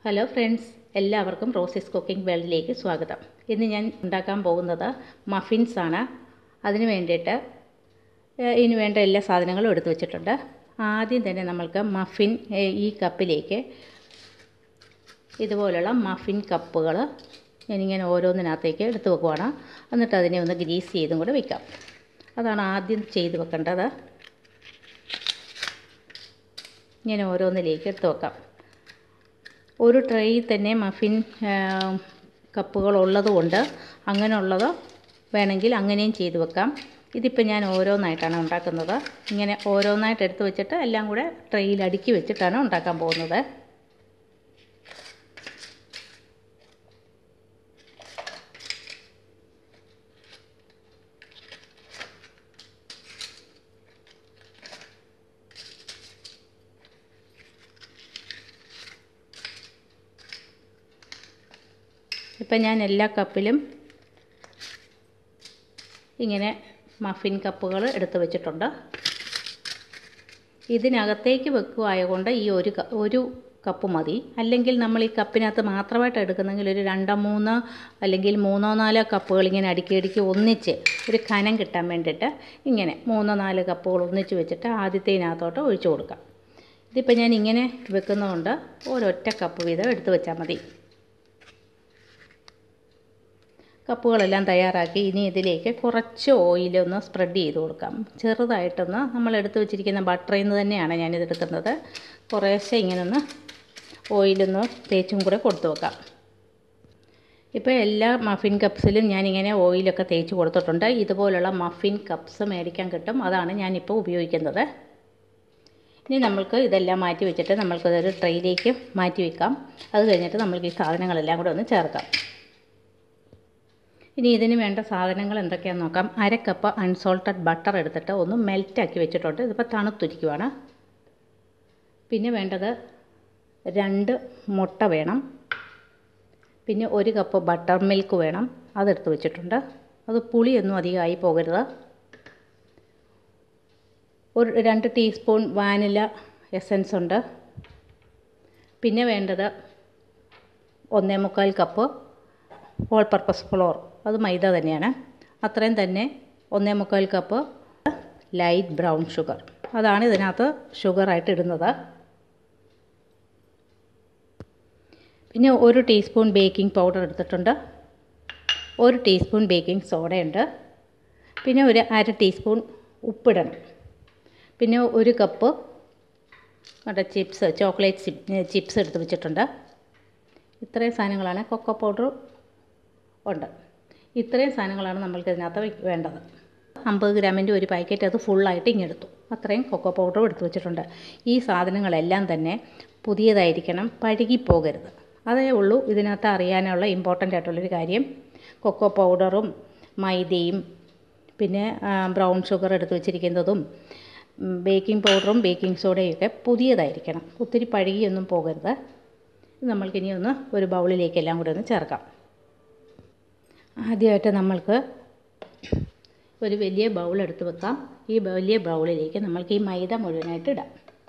hello friends എല്ലാവർക്കും Rosy's cooking വേൾഡിലേക്ക് സ്വാഗതം ഇന്ന് ഞാൻ ഉണ്ടാക്കാൻ പോകുന്നത് മഫിൻസ് ആണ് അതിന് വേണ്ടിയിട്ട് ഏഹ്, ഇതിന് വേണ്ട എല്ലാ സാധനങ്ങളും എടുത്തു വെച്ചിട്ടുണ്ട് ആദ്യം തന്നെ നമ്മൾക്ക് മഫിൻ ഏഹ്, ഈ കപ്പിലേക്ക് ഇതുപോലുള്ള മഫിൻ കപ്പുകൾ ഞാനിങ്ങനെ ഓരോന്നിനകത്തേക്ക് എടുത്ത് വെക്കുവാണ് എന്നിട്ട് അതിനെ ഒന്ന് ഗ്രീസ് ചെയ്തും കൂടെ വെക്കാം അതാണ് ആദ്യം ചെയ്ത് വെക്കേണ്ടത് ഇങ്ങനെ ഓരോന്നിലേക്ക് എടുത്ത് വെക്കാം ഒരു ട്രേയിൽ തന്നെ മഫിൻ കപ്പുകൾ ഉള്ളതുകൊണ്ട് അങ്ങനെയുള്ളത് വേണമെങ്കിൽ അങ്ങനെയും ചെയ്ത് വെക്കാം ഇതിപ്പോൾ ഞാൻ ഓരോന്നായിട്ടാണ് ഉണ്ടാക്കുന്നത് ഇങ്ങനെ ഓരോന്നായിട്ട് എടുത്ത് വെച്ചിട്ട് എല്ലാം കൂടെ ട്രെയിൽ അടുക്കി വെച്ചിട്ടാണ് ഉണ്ടാക്കാൻ പോകുന്നത് ഇപ്പം ഞാൻ എല്ലാ കപ്പിലും ഇങ്ങനെ മഫിൻ കപ്പുകൾ എടുത്ത് വെച്ചിട്ടുണ്ട് ഇതിനകത്തേക്ക് വെക്കുവായതുകൊണ്ട് ഈ ഒരു ക- ഒരു കപ്പ് മതി അല്ലെങ്കിൽ നമ്മൾ ഈ കപ്പിനകത്ത് മാത്രമായിട്ട് എടുക്കുന്നെങ്കിൽ ഒരു രണ്ടോ മൂന്നോ അല്ലെങ്കിൽ മൂന്നോ നാലോ കപ്പുകൾ ഇങ്ങനെ അടുക്കി അടുക്കി ഒന്നിച്ച് ഒരു കനം കിട്ടാൻ വേണ്ടിയിട്ട് ഇങ്ങനെ മൂന്നോ നാല് കപ്പുകൾ ഒന്നിച്ച് വെച്ചിട്ട് ആദ്യത്തേതിനകത്തോട്ട് ഒഴിച്ചു കൊടുക്കാം ഇതിപ്പോൾ ഞാൻ ഇങ്ങനെ വെക്കുന്നതുകൊണ്ട് ഒരൊറ്റ കപ്പ് വീതം എടുത്ത് വെച്ചാൽ മതി കപ്പുകളെല്ലാം തയ്യാറാക്കി ഇനി ഇതിലേക്ക് കുറച്ച് ഓയിലൊന്ന് സ്പ്രെഡ് ചെയ്ത് കൊടുക്കാം ചെറുതായിട്ടൊന്ന് നമ്മൾ എടുത്ത് വെച്ചിരിക്കുന്ന ബട്ടറിൽ നിന്ന് തന്നെയാണ് ഞാനിത് എടുക്കുന്നത് കുറേശ്ശെ ഇങ്ങനൊന്ന് ഓയിലൊന്ന് തേച്ചും കൂടെ കൊടുത്തു വെക്കാം ഇപ്പോൾ എല്ലാ മഫിൻ കപ്സിലും ഞാനിങ്ങനെ ഓയിലൊക്കെ തേച്ച് കൊടുത്തിട്ടുണ്ട് ഇതുപോലുള്ള മഫിൻ കപ്സ് മേടിക്കാൻ കിട്ടും അതാണ് ഞാനിപ്പോൾ ഉപയോഗിക്കുന്നത് ഇനി നമ്മൾക്ക് ഇതെല്ലാം മാറ്റി വെച്ചിട്ട് നമ്മൾക്കിതൊരു ട്രെയിലേക്ക് മാറ്റി വെക്കാം അത് കഴിഞ്ഞിട്ട് നമ്മൾക്ക് ഈ സാധനങ്ങളെല്ലാം കൂടെ ഒന്ന് ചേർക്കാം ഇനി ഇതിന് വേണ്ട സാധനങ്ങൾ എന്തൊക്കെയാണെന്ന് നോക്കാം അര കപ്പ് അൺസോൾട്ടഡ് ബട്ടർ എടുത്തിട്ട് ഒന്ന് മെൽറ്റാക്കി വെച്ചിട്ടുണ്ട് ഇതിപ്പോൾ തണുത്തിരിക്കുവാണ് പിന്നെ വേണ്ടത് രണ്ട് മുട്ട വേണം പിന്നെ ഒരു കപ്പ് ബട്ടർ മിൽക്ക് വേണം അതെടുത്ത് വെച്ചിട്ടുണ്ട് അത് പുളിയൊന്നും അധികമായി പോകരുത് ഒരു രണ്ട് ടീസ്പൂൺ വാനില എസൻസ് ഉണ്ട് പിന്നെ വേണ്ടത് ഒന്നേ മുക്കാൽ കപ്പ് ഓൾ പർപ്പസ് ഫ്ലോർ അത് മൈദ തന്നെയാണ് അത്രയും തന്നെ ഒന്നേ മുക്കാൽ കപ്പ് ലൈറ്റ് ബ്രൗൺ ഷുഗർ അതാണ് ഇതിനകത്ത് ഷുഗറായിട്ട് ഇടുന്നത് പിന്നെ ഒരു ടീസ്പൂൺ ബേക്കിംഗ് പൗഡർ എടുത്തിട്ടുണ്ട് ഒരു ടീസ്പൂൺ ബേക്കിംഗ് സോഡയുണ്ട് പിന്നെ ഒരു അര ടീസ്പൂൺ ഉപ്പിടണം പിന്നെ ഒരു കപ്പ് മറ്റേ ചിപ്സ് ചോക്ലേറ്റ് ചിപ്സ് എടുത്ത് വെച്ചിട്ടുണ്ട് ഇത്രയും സാധനങ്ങളാണ് കൊക്കോ പൗഡർ ഉണ്ട് ഇത്രയും സാധനങ്ങളാണ് നമ്മൾക്ക് ഇതിനകത്ത് വെ- വേണ്ടത് അമ്പത് ഗ്രാമിൻ്റെ ഒരു പാക്കറ്റ് അത് ഫുള്ളായിട്ട് ഇങ്ങെടുത്തു അത്രയും കൊക്കോ പൗഡറും എടുത്തു വെച്ചിട്ടുണ്ട് ഈ സാധനങ്ങളെല്ലാം തന്നെ പുതിയതായിരിക്കണം പഴുകിപ്പോകരുത് അതേ ഉള്ളൂ ഇതിനകത്ത് അറിയാനുള്ള ഇമ്പോർട്ടൻ്റ് ആയിട്ടുള്ളൊരു കാര്യം കൊക്കോ പൗഡറും മൈദയും പിന്നെ ആ, ബ്രൗൺ ഷുഗർ എടുത്ത് വെച്ചിരിക്കുന്നതും ഉം, ബേക്കിംഗ് പൗഡറും ബേക്കിംഗ് സോഡയും ഒക്കെ പുതിയതായിരിക്കണം ഒത്തിരി പഴുകിയൊന്നും പോകരുത് ഇത് നമ്മൾക്കിനി ഒന്ന് ഒരു ബൗളിലേക്ക് എല്ലാം കൂടി ഒന്ന് ചേർക്കാം ആദ്യമായിട്ട് നമ്മൾക്ക് ഒരു വലിയ ബൗൾ എടുത്ത് വെക്കാം ഈ വലിയ ബൗളിലേക്ക് നമ്മൾക്ക് ഈ മൈദ മുഴുവനായിട്ട് ഇടാം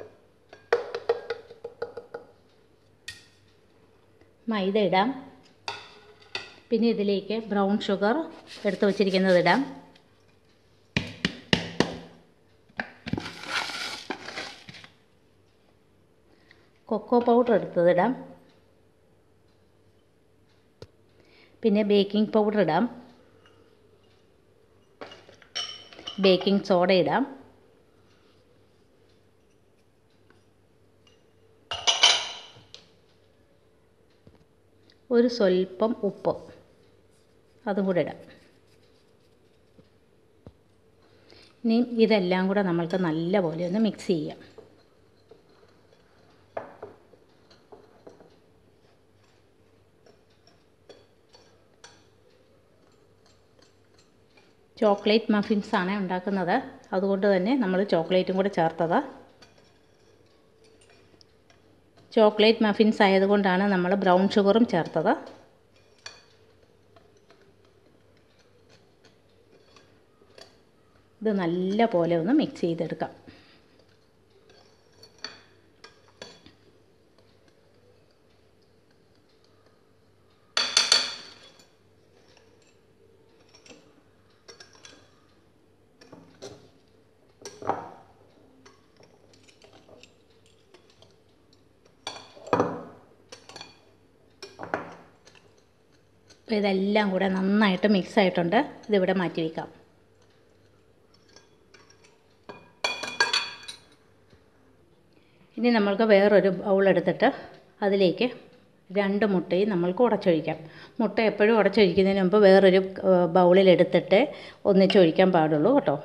മൈദ ഇടാം പിന്നെ ഇതിലേക്ക് ബ്രൗൺ ഷുഗർ എടുത്ത് വച്ചിരിക്കുന്നത് ഇടാം കൊക്കോ പൗഡർ എടുത്തതിടാം പിന്നെ ബേക്കിംഗ് പൗഡർ ഇടാം ബേക്കിംഗ് സോഡ ഇടാം ഒരു സ്വല്പം ഉപ്പ് അതും കൂടെ ഇടാം ഇനി ഇതെല്ലാം കൂടെ നമ്മൾക്ക് നല്ലപോലെ ഒന്ന് മിക്സ് ചെയ്യാം ചോക്ലേറ്റ് മഫിൻസ് ആണ് ഉണ്ടാക്കുന്നത് അതുകൊണ്ട് തന്നെ നമ്മൾ ചോക്ലേറ്റും കൂടെ ചേർത്തത് ചോക്ലേറ്റ് മഫിൻസ് ആയതുകൊണ്ടാണ് നമ്മൾ ബ്രൗൺ ഷുഗറും ചേർത്തത് ഇത് നല്ല പോലെ ഒന്ന് മിക്സ് ചെയ്തെടുക്കാം അപ്പോൾ ഇതെല്ലാം കൂടെ നന്നായിട്ട് മിക്സ് ആയിട്ടുണ്ട് ഇതിവിടെ മാറ്റി വയ്ക്കാം ഇനി നമ്മൾക്ക് വേറൊരു ബൗൾ എടുത്തിട്ട് അതിലേക്ക് രണ്ട് മുട്ടയും നമ്മൾക്ക് ഉടച്ചൊഴിക്കാം മുട്ട എപ്പോഴും ഉടച്ചൊഴിക്കുന്നതിന് മുമ്പ് വേറൊരു ബൗളിൽ എടുത്തിട്ട് ഒന്നിച്ചൊഴിക്കാൻ പാടുള്ളൂ കേട്ടോ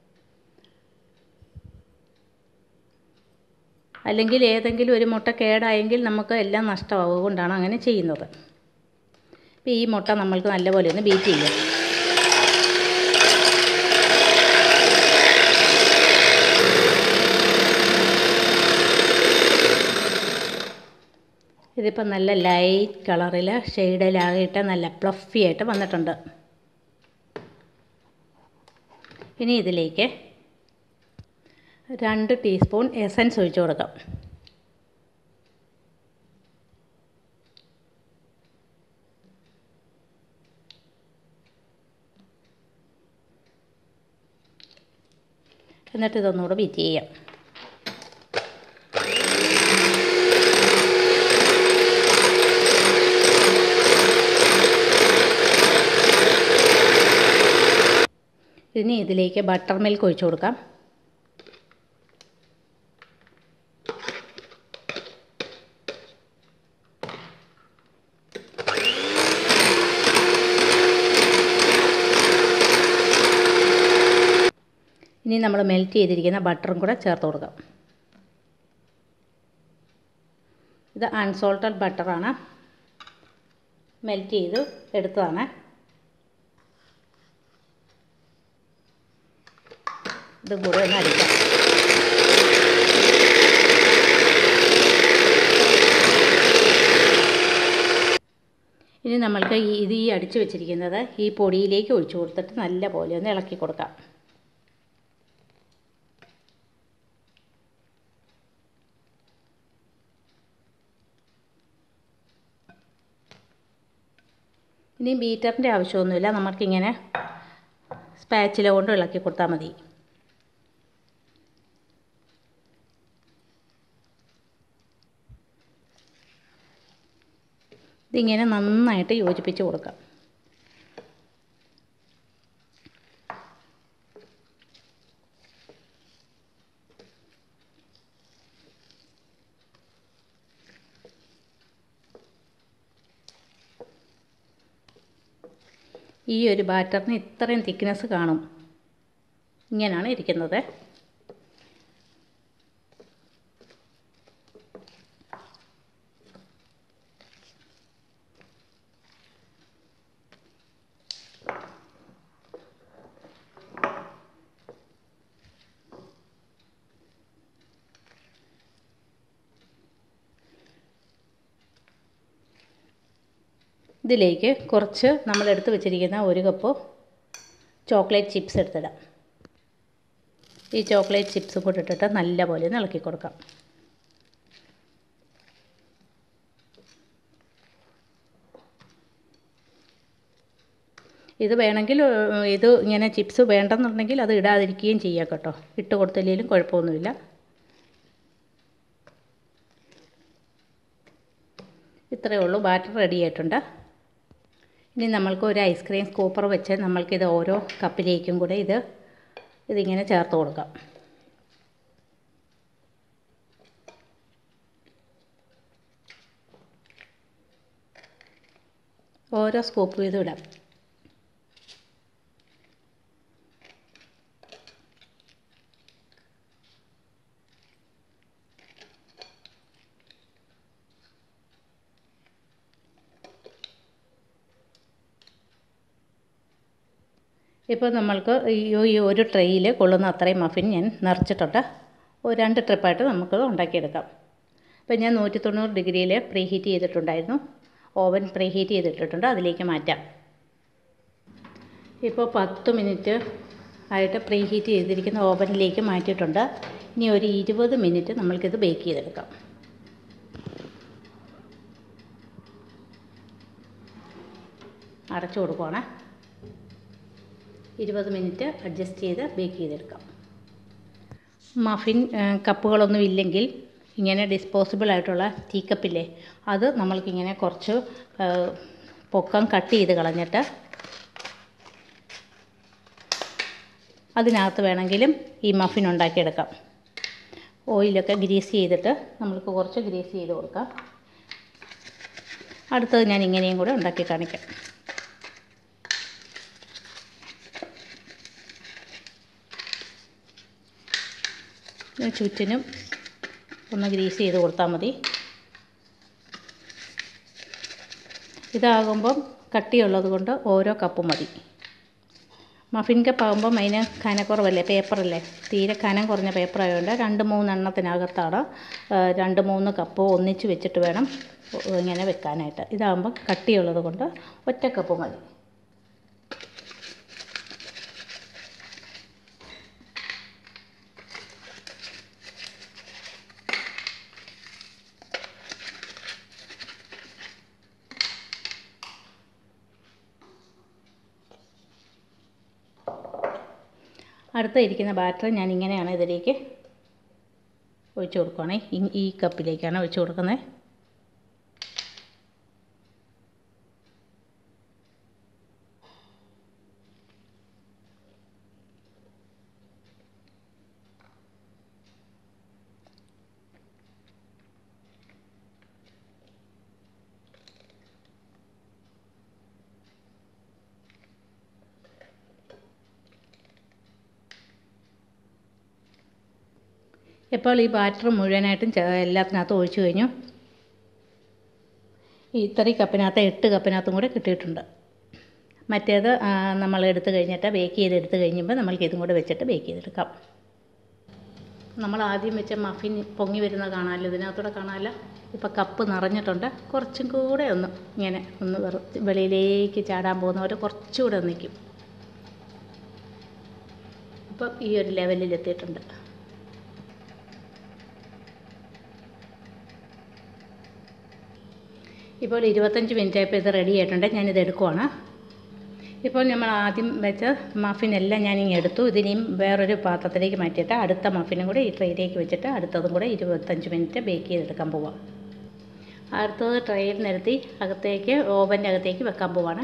അല്ലെങ്കിൽ ഏതെങ്കിലും ഒരു മുട്ട കേടായെങ്കിൽ നമുക്ക് എല്ലാം നഷ്ടമാവും അതുകൊണ്ടാണ് അങ്ങനെ ചെയ്യുന്നത് അപ്പോൾ ഈ മുട്ട നമ്മൾക്ക് നല്ലപോലെ ഒന്ന് ബീറ്റ് ചെയ്യാം ഇതിപ്പോൾ നല്ല ലൈറ്റ് കളറിൽ ഷെയ്ഡിലായിട്ട് നല്ല പ്ലഫി ആയിട്ട് വന്നിട്ടുണ്ട് ഇനി ഇതിലേക്ക് രണ്ട് ടീസ്പൂൺ എസൻസ് ഒഴിച്ചു കൊടുക്കാം എന്നിട്ട് ഇതൊന്നുകൂടെ ബീറ്റ് ചെയ്യാം ഇനി ഇതിലേക്ക് ബട്ടർ മിൽക്ക് ഒഴിച്ചു കൊടുക്കാം ഇനി നമ്മൾ മെൽറ്റ് ചെയ്തിരിക്കുന്ന ബട്ടറും കൂടെ ചേർത്ത് കൊടുക്കാം ഇത് അൺസോൾട്ടഡ് ബട്ടറാണ് മെൽറ്റ് ചെയ്ത് എടുത്തതാണ് ഇതും കൂടെ ഒന്ന് അടിക്കാം ഇനി നമ്മൾക്ക് ഈ ഇത് ഈ അടിച്ചു വെച്ചിരിക്കുന്നത് ഈ പൊടിയിലേക്ക് ഒഴിച്ചു കൊടുത്തിട്ട് നല്ല പോലെ ഒന്ന് ഇളക്കി കൊടുക്കാം ഇനി ബീറ്ററിൻ്റെ ആവശ്യമൊന്നുമില്ല നമുക്കിങ്ങനെ സ്പാച്ചില കൊണ്ട് ഇളക്കി കൊടുത്താൽ മതി ഇതിങ്ങനെ നന്നായിട്ട് യോജിപ്പിച്ച് കൊടുക്കാം ഈ ഒരു ബാറ്ററിന് ഇത്രയും തിക്നെസ് കാണും ഇങ്ങനെയാണ് ഇരിക്കുന്നത് ഇതിലേക്ക് കുറച്ച് നമ്മൾ എടുത്ത് വെച്ചിരിക്കുന്ന ഒരു കപ്പ് ചോക്ലേറ്റ് ചിപ്സ് എടുത്തിടാം ഈ ചോക്ലേറ്റ് ചിപ്സും കൂടെ ഇട്ടിട്ട് നല്ലപോലെ ഒന്ന് ഇളക്കി കൊടുക്കാം ഇത് വേണമെങ്കിൽ ഇത് ഇങ്ങനെ ചിപ്സ് വേണ്ടെന്നുണ്ടെങ്കിൽ അത് ഇടാതിരിക്കുകയും ചെയ്യാം കേട്ടോ ഇട്ട് കൊടുത്തില്ലെങ്കിലും കുഴപ്പമൊന്നുമില്ല ഇത്രയേ ഉള്ളൂ ബാറ്റർ റെഡി ആയിട്ടുണ്ട് ഇനി നമ്മൾക്ക് ഒരു ഐസ്ക്രീം സ്കൂപ്പർ വെച്ച് നമ്മൾക്കിത് ഓരോ കപ്പിലേക്കും കൂടെ ഇത് ഇതിങ്ങനെ ചേർത്ത് കൊടുക്കാം ഓരോ സ്കൂപ്പ് വീതം ഇടാം ഇപ്പോൾ നമ്മൾക്ക് ഈ ഈ ഒരു ട്രെയിൽ കൊള്ളുന്ന അത്രയും മഫിൻ ഞാൻ നിറച്ചിട്ടുണ്ട് ഒരു രണ്ട് ട്രിപ്പായിട്ട് നമുക്കത് ഉണ്ടാക്കിയെടുക്കാം അപ്പോൾ ഞാൻ നൂറ്റി തൊണ്ണൂറ് ഡിഗ്രിയിൽ പ്രീ ഹീറ്റ് ചെയ്തിട്ടുണ്ടായിരുന്നു ഓവൻ പ്രീ ഹീറ്റ് ചെയ്തിട്ടിട്ടുണ്ട് അതിലേക്ക് മാറ്റാം ഇപ്പോൾ പത്ത് മിനിറ്റ് ആയിട്ട് പ്രീ ഹീറ്റ് ചെയ്തിരിക്കുന്ന ഓവനിലേക്ക് മാറ്റിയിട്ടുണ്ട് ഇനി ഒരു ഇരുപത് മിനിറ്റ് നമ്മൾക്കിത് ബേക്ക് ചെയ്തെടുക്കാം അടച്ചു കൊടുക്കുവാണേ ഇരുപത് മിനിറ്റ് അഡ്ജസ്റ്റ് ചെയ്ത് ബേക്ക് ചെയ്തെടുക്കാം മഫിൻ കപ്പുകളൊന്നും ഇല്ലെങ്കിൽ ഇങ്ങനെ ഡിസ്പോസിബിൾ ആയിട്ടുള്ള ടീ കപ്പില്ലേ അത് നമ്മൾക്കിങ്ങനെ കുറച്ച് പൊക്കം കട്ട് ചെയ്ത് കളഞ്ഞിട്ട് അതിനകത്ത് വേണമെങ്കിലും ഈ മഫിൻ ഉണ്ടാക്കിയെടുക്കാം ഓയിലൊക്കെ ഗ്രീസ് ചെയ്തിട്ട് നമ്മൾക്ക് കുറച്ച് ഗ്രീസ് ചെയ്ത് കൊടുക്കാം അടുത്തത് ഞാൻ ഇങ്ങനെയും കൂടെ ഉണ്ടാക്കി കാണിക്കാം ചുറ്റിനും ഒന്ന് ഗ്രീസ് ചെയ്ത് കൊടുത്താൽ മതി ഇതാകുമ്പം കട്ടിയുള്ളത് കൊണ്ട് ഓരോ കപ്പ് മതി മഫിൻ കപ്പ് ആകുമ്പം അതിന് കനക്കുറവല്ലേ പേപ്പറല്ലേ തീരെ കനം കുറഞ്ഞ പേപ്പർ ആയതുകൊണ്ട് രണ്ട് മൂന്നെണ്ണത്തിനകത്താണ് രണ്ട് മൂന്ന് കപ്പ് ഒന്നിച്ച് വെച്ചിട്ട് വേണം ഇങ്ങനെ വെക്കാനായിട്ട് ഇതാകുമ്പോൾ കട്ടിയുള്ളത് കൊണ്ട് ഒറ്റ കപ്പ് മതി അടുത്ത ഇരിക്കുന്ന ബാറ്റർ ഞാൻ ഇങ്ങനെയാണ് ഇതിലേക്ക് ഒഴിച്ച് കൊടുക്കുകയാണേ ഈ കപ്പിലേക്കാണ് ഒഴിച്ച് കൊടുക്കുന്നത് ഇപ്പോൾ ഈ ബാറ്റർ മുഴുവനായിട്ടും എല്ലാത്തിനകത്തും ഒഴിച്ചു കഴിഞ്ഞു ഇത്രയും കപ്പിനകത്ത് എട്ട് കപ്പിനകത്തും കൂടെ കിട്ടിയിട്ടുണ്ട് മറ്റേത് നമ്മൾ എടുത്തു കഴിഞ്ഞിട്ട് ബേക്ക് ചെയ്ത് എടുത്തു കഴിയുമ്പോൾ നമ്മൾക്ക് ഇതും കൂടെ വെച്ചിട്ട് ബേക്ക് ചെയ്തെടുക്കാം നമ്മൾ ആദ്യം വെച്ച മഫിൻ പൊങ്ങി വരുന്ന കാണാമല്ലോ ഇതിനകത്തൂടെ കാണാമല്ലോ ഇപ്പോൾ കപ്പ് നിറഞ്ഞിട്ടുണ്ട് കുറച്ചും കൂടെ ഒന്ന് ഇങ്ങനെ ഒന്ന് വെളിയിലേക്ക് ചാടാൻ പോകുന്നവർ കുറച്ചുകൂടെ നിൽക്കും ഇപ്പം ഈ ഒരു ലെവലിൽ എത്തിയിട്ടുണ്ട് ഇപ്പോൾ ഇരുപത്തഞ്ച് മിനിറ്റ് ആയപ്പോൾ ഇത് റെഡി ആയിട്ടുണ്ട് ഞാനിത് എടുക്കുവാണ് ഇപ്പോൾ നമ്മൾ ആദ്യം വെച്ച മഫിൻ എല്ലാം ഞാനിങ്ങ് എടുത്തു ഇതിനെയും വേറൊരു പാത്രത്തിലേക്ക് മാറ്റിയിട്ട് അടുത്ത മഫിനും കൂടെ ഈ ട്രെയിലേക്ക് വെച്ചിട്ട് അടുത്തതും കൂടെ ഇരുപത്തഞ്ച് മിനിറ്റ് ബേക്ക് ചെയ്തെടുക്കാൻ പോവാം അടുത്തത് ട്രെയിൽ നിരത്തി അകത്തേക്ക് ഓവൻ്റെ അകത്തേക്ക് വെക്കാൻ പോവാണ്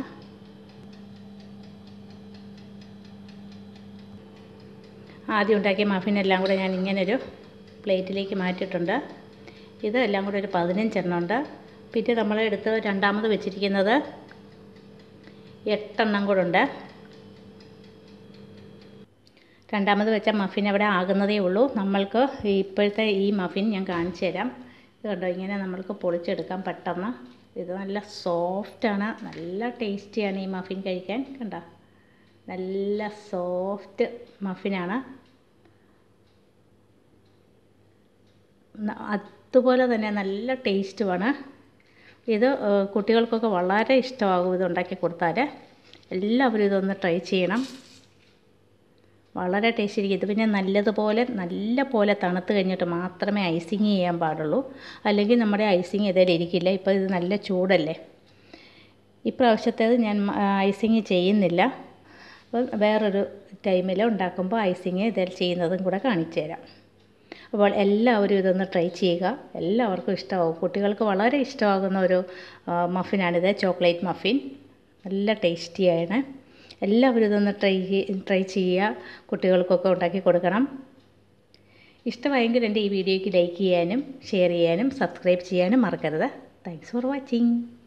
ആദ്യം ഉണ്ടാക്കിയ മഫിൻ എല്ലാം കൂടെ ഞാൻ ഇങ്ങനൊരു പ്ലേറ്റിലേക്ക് മാറ്റിയിട്ടുണ്ട് ഇതെല്ലാം കൂടെ ഒരു പതിനഞ്ചെണ്ണം ഉണ്ട് പിന്നെ നമ്മൾ എടുത്ത് രണ്ടാമത് വെച്ചിരിക്കുന്നത് എട്ടെണ്ണം കൂടെ ഉണ്ട് രണ്ടാമത് വെച്ച മഫിൻ അവിടെ ആകുന്നതേ ഉള്ളൂ നമ്മൾക്ക് ഇപ്പോഴത്തെ ഈ മഫിൻ ഞാൻ കാണിച്ചു തരാം ഇത് കണ്ടോ ഇങ്ങനെ നമ്മൾക്ക് പൊളിച്ചെടുക്കാം പെട്ടെന്ന് ഇത് നല്ല സോഫ്റ്റാണ് നല്ല ടേസ്റ്റിയാണ് ഈ മഫിൻ കഴിക്കാൻ കണ്ട നല്ല സോഫ്റ്റ് മഫിനാണ് അതുപോലെ തന്നെ നല്ല ടേസ്റ്റുമാണ് ഇത് കുട്ടികൾക്കൊക്കെ വളരെ ഇഷ്ടമാകും ഇത് ഉണ്ടാക്കി കൊടുത്താൽ എല്ലാവരും ഇതൊന്ന് ട്രൈ ചെയ്യണം വളരെ ടേസ്റ്റ് ഇരിക്കും ഇത് പിന്നെ നല്ലതുപോലെ നല്ല പോലെ തണുത്ത് കഴിഞ്ഞിട്ട് മാത്രമേ ഐസിങ് ചെയ്യാൻ പാടുള്ളൂ അല്ലെങ്കിൽ നമ്മുടെ ഐസിങ് ഇതേലും ഇരിക്കില്ല ഇപ്പോൾ ഇത് നല്ല ചൂടല്ലേ ഇപ്രാവശ്യത്തേത് ഞാൻ ഐസിങ് ചെയ്യുന്നില്ല അപ്പോൾ വേറൊരു ടൈമിൽ ഉണ്ടാക്കുമ്പോൾ ഐസിങ് ഇതിൽ ചെയ്യുന്നതും കൂടെ കാണിച്ചു തരാം അപ്പോൾ എല്ലാവരും ഇതൊന്ന് ട്രൈ ചെയ്യുക എല്ലാവർക്കും ഇഷ്ടമാവും കുട്ടികൾക്ക് വളരെ ഇഷ്ടമാകുന്ന ഒരു മഫിനാണിത് ചോക്ലേറ്റ് മഫിൻ നല്ല ടേസ്റ്റിയാണ് എല്ലാവരും ഇതൊന്ന് ട്രൈ ട്രൈ ചെയ്യുക കുട്ടികൾക്കൊക്കെ ഉണ്ടാക്കി കൊടുക്കണം ഇഷ്ടമായെങ്കിൽ എൻ്റെ ഈ വീഡിയോയ്ക്ക് ലൈക്ക് ചെയ്യാനും ഷെയർ ചെയ്യാനും സബ്സ്ക്രൈബ് ചെയ്യാനും മറക്കരുത് താങ്ക്സ് ഫോർ വാച്ചിങ്